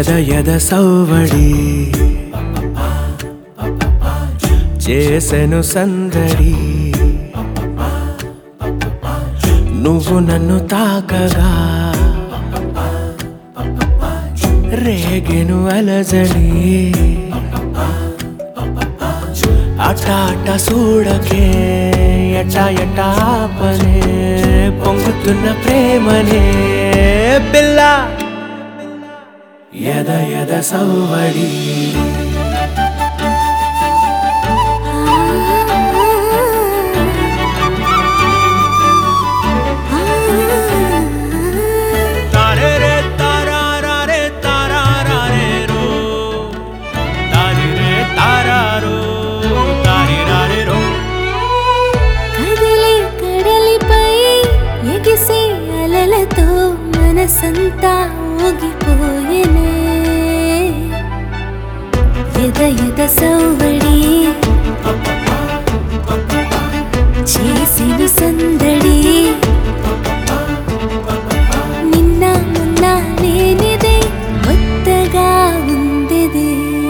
ఎద ఎద సౌవడి చేసెను సందడి నువ్వు నన్ను తాకగా రేగెను అలజడి అట అట చూడకే ఎట ఎట ఆపనే పొంగుతున్న ప్రేమనే పిల్ల ఎద ఎద సవ్వడి తారేరే తారారే తారారే రో తారిరే తారారో తారిరారే రో కదిలే కడలిపై ఎగిసే అలలతో మనసంతా ఊగిపోయేనే ఎద ఎద సౌవడి చేసిన సందడి నిన్న మొన్న లేనిదే కొత్తగా ఉందిది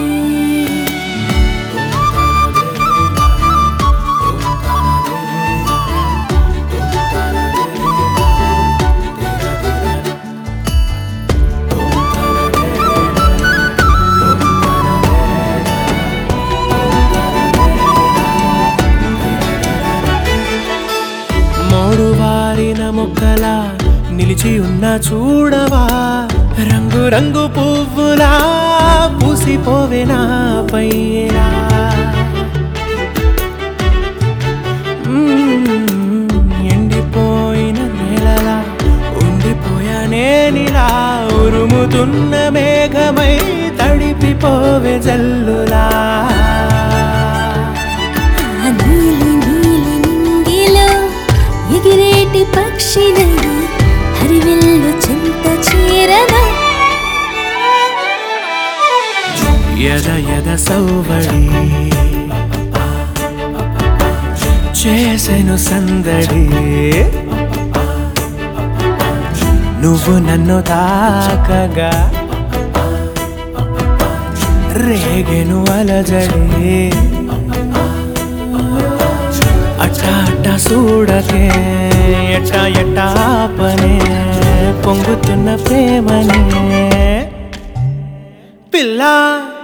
మోడు వారిన మొక్కలా నిలిచి ఉన్న చూడవా రంగు రంగు పువ్వులా పూసిపోవెనా పైరా ఎండిపోయిన నేలలా ఉండిపోయా నేనిలా ఉరుముతున్న మేఘమై తడిపిపోవే జల్లులా ఆ నీలి నీలి నింగిలో ఎగిరేటి పక్షినై హరివిల్లు చింత చీరన ఎద ఎద సౌవడి చేసెను సందడి నువ్వు నన్ను తాకగా రేగెను అలజడి అట్ట అట్ట చూడకే ఎట్ట ఎట్ట ఆపనే పొంగుతున్న ప్రేమనే పిల్ల